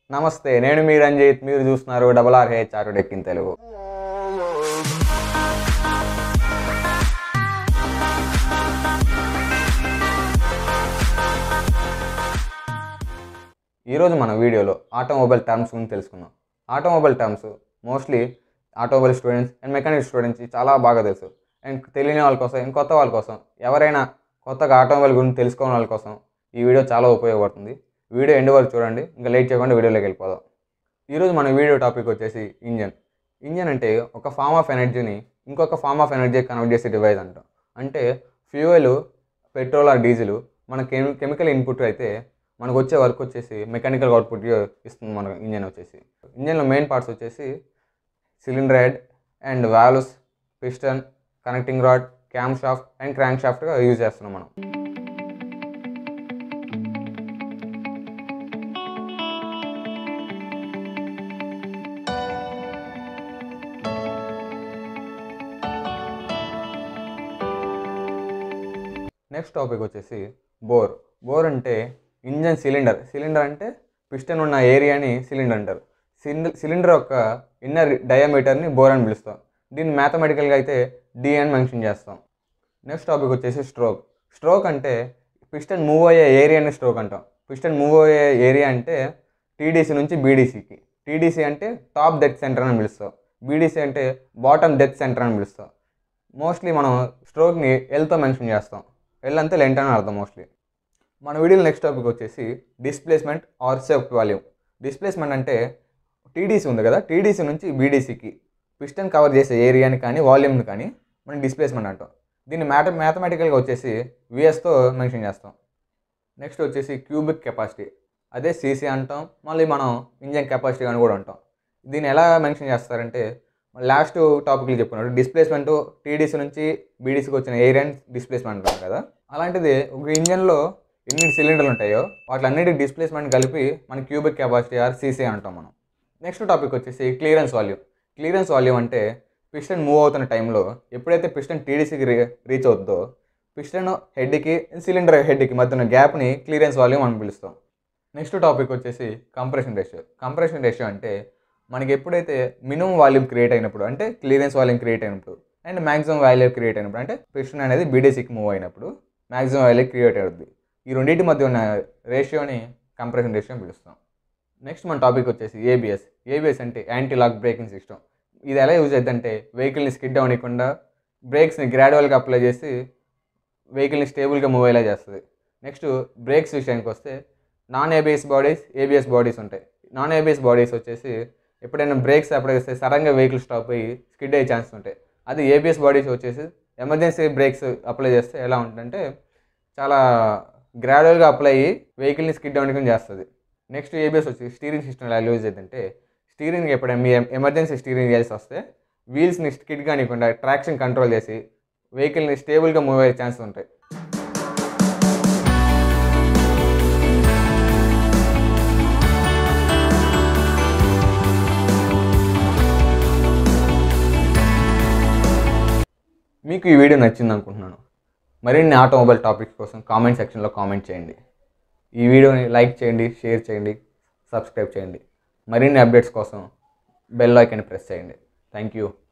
నమస్తే నేను మీ రంజిత్ మీరు చూస్తున్నారు double R H auto Deccan Telugu ఈరోజు మన వీడియోలో ఆటోమొబైల్ టర్మ్స్ గురించి తెలుసుకుందాం automobile terms mostly automobile students and mechanic స్టూడెంట్స్కి చాలా బాగా తెలుసు అండ్ తెలియని వాళ్ళ కోసం ఇంకొత్త కొత్త వాళ్ళ కోసం ఎవరైనా కొత్తగా ఆటోమొబైల్ గురించి తెలుసుకోని వాళ్ళ కోసం ఈ వీడియో చాలా ఉపయోగపడుతుంది వీడియో ఎండ్ వరకు చూడండి ఇంకా లేట్ చేయకుండా వీడియోలోకి వెళ్ళిపోదాం ఈరోజు మన వీడియో టాపిక్ వచ్చేసి ఇంజన్ ఇంజన్ అంటే ఒక ఫార్మ్ ఆఫ్ ఎనర్జీని ఇంకొక ఫార్మ్ ఆఫ్ ఎనర్జీ కన్వర్ట్ చేసే డివైస్ అంటాం అంటే ఫ్యూయల్ పెట్రోల్ ఆర్ డీజిల్ మన కెమి కెమికల్ ఇన్పుట్ అయితే మనకు వచ్చే వర్క్ వచ్చేసి మెకానికల్ అవుట్పుట్ ఇస్తుంది మన ఇంజన్ వచ్చేసి ఇంజన్లో మెయిన్ పార్ట్స్ వచ్చేసి cylinder head and valves piston connecting rod cam shaft and crank షాఫ్ట్గా యూజ్ చేస్తున్నాం మనం నెక్స్ట్ టాపిక్ వచ్చేసి బోర్ బోర్ అంటే ఇంజన్ సిలిండర్ సిలిండర్ అంటే పిస్టన్ ఉన్న ఏరియాని సిలిండర్ అంటారు సిలిండర్ సిలిండర్ యొక్క ఇన్నర్ డయామీటర్ని బోర్ అని పిలుస్తాం దీన్ని మ్యాథమెటికల్గా అయితే డి అని మెన్షన్ చేస్తాం నెక్స్ట్ టాపిక్ వచ్చేసి స్ట్రోక్ స్ట్రోక్ అంటే పిస్టన్ మూవ్ అయ్యే ఏరియాని స్ట్రోక్ అంటాం పిస్టన్ మూవ్ అయ్యే ఏరియా అంటే టీడీసీ నుంచి బీడీసీకి టీడీసీ అంటే టాప్ డెత్ సెంటర్ అని పిలుస్తాం బీడీసీ అంటే బాటమ్ డెత్ సెంటర్ అని పిలుస్తాం మోస్ట్లీ మనం స్ట్రోక్ని ఎల్తో మెన్షన్ చేస్తాం ఎల్ అంతే లెంట్ అని అర్థం మోస్ట్లీ మన వీడియోలో నెక్స్ట్ టాపిక్ వచ్చేసి displacement or swept volume displacement అంటే టీడీసీ ఉంది కదా టీడీసీ నుంచి బీడీసీకి పిస్టన్ కవర్ చేసే ఏరియాని కానీ వాల్యూమ్ని కానీ మనం డిస్ప్లేస్మెంట్ అంటాం దీన్ని మ్యాథ మ్యాథమెటికల్గా వచ్చేసి విఎస్తో మెన్షన్ చేస్తాం నెక్స్ట్ వచ్చేసి క్యూబిక్ కెపాసిటీ అదే సీసీ అంటాం మళ్ళీ మనం ఇంజన్ కెపాసిటీ అని కూడా అంటాం దీన్ని ఎలా మెన్షన్ చేస్తారంటే లాస్ట్ టాపిక్లో చెప్పుకున్నట్టు డిస్ప్లేస్మెంట్ టీడీసీ నుంచి బీడీసీకి వచ్చిన ఏరియాని డిస్ప్లేస్మెంట్ అంటాం కదా అలాంటిది ఒక ఇంజన్లో ఎన్ని సిలిండర్లు ఉంటాయో వాటిలన్నిటి డిస్ప్లేస్మెంట్ కలిపి మన క్యూబిక్ కెపాసిటీ ఆర్ సీసీ అంటాం మనం నెక్స్ట్ టాపిక్ వచ్చేసి క్లియరెన్స్ వాల్యూమ్ క్లియరెన్స్ వాల్యూమ్ అంటే పిస్టన్ మూవ్ అవుతున్న టైంలో ఎప్పుడైతే పిస్టన్ టీడీసీకి రీ రీచ్ అవుతుందో పిస్టన్ హెడ్కి సిలిండర్ హెడ్కి మధ్య ఉన్న గ్యాప్ని క్లియరెన్స్ వాల్యూమ్ అని పిలుస్తాం నెక్స్ట్ టాపిక్ వచ్చేసి కంప్రెషన్ రేషియో కంప్రెషన్ రేషియో అంటే మనకి ఎప్పుడైతే మినిమం వాల్యూమ్ క్రియేట్ అయినప్పుడు అంటే క్లియరెన్స్ వాల్యూమ్ క్రియేట్ అయినప్పుడు అండ్ మ్యాక్సిమం వాల్యూ క్రియేట్ అయినప్పుడు అంటే పిస్టన్ అనేది బీడీసీకి మూవ్ అయినప్పుడు మ్యాక్సిమం వాల్యూ క్రియేట్ అవుతుంది ఈ రెండింటి మధ్య ఉన్న రేషియోని కంప్రెషన్ రేషియో అని పిలుస్తాం నెక్స్ట్ మన టాపిక్ వచ్చేసి ఏబిఎస్ ఏబిఎస్ అంటే యాంటీ లాక్ బ్రేకింగ్ సిస్టమ్ ఇది ఎలా యూజ్ అవుతుందంటే వెహికల్ని స్కిడ్ అవ్వకుండా బ్రేక్స్ని గ్రాడ్యువల్గా అప్లై చేసి వెహికల్ని స్టేబుల్గా మూవ్ అయ్యేలా చేస్తుంది నెక్స్ట్ బ్రేక్స్ విషయానికి వస్తే non ABS bodies ABS bodies ఉంటాయి నాన్ ఏబిఎస్ బాడీస్ వచ్చేసి ఎప్పుడైనా బ్రేక్స్ అప్లై చేస్తే సడన్గా వెహికల్ స్టాప్ అయ్యి స్కిడ్ అయ్యే ఛాన్స్ ఉంటాయి అది ఏబిఎస్ బాడీస్ వచ్చేసి ఎమర్జెన్సీ బ్రేక్స్ అప్లై చేస్తే ఎలా ఉంటుందంటే చాలా గ్రాడ్యువల్గా అప్లై అయ్యి వెహికల్ని స్కిడ్ అవ్వడానికి చేస్తుంది నెక్స్ట్ ఏబిఎస్ వచ్చి స్టీరింగ్ సిస్టమ్ ఎలా యూజ్ అవుతుందంటే స్టీరింగ్ ఎప్పుడైనా మీ ఎమర్జెన్సీ స్టీరింగ్ చేసి వస్తే వీల్స్ని స్కిడ్ కానివ్వకుండా ట్రాక్షన్ కంట్రోల్ చేసి వెహికల్ని స్టేబుల్గా మూవ్ అయ్యే ఛాన్స్ ఉంటాయి మీకు ఈ వీడియో నచ్చింది అనుకుంటున్నాను మరిన్ని ఆటోమొబైల్ టాపిక్స్ కోసం కామెంట్ సెక్షన్లో కామెంట్ చేయండి ఈ వీడియోని లైక్ చేయండి షేర్ చేయండి సబ్స్క్రైబ్ చేయండి మరిన్ని అప్డేట్స్ కోసం బెల్ ఐకాన్ ప్రెస్ చేయండి థ్యాంక్ యూ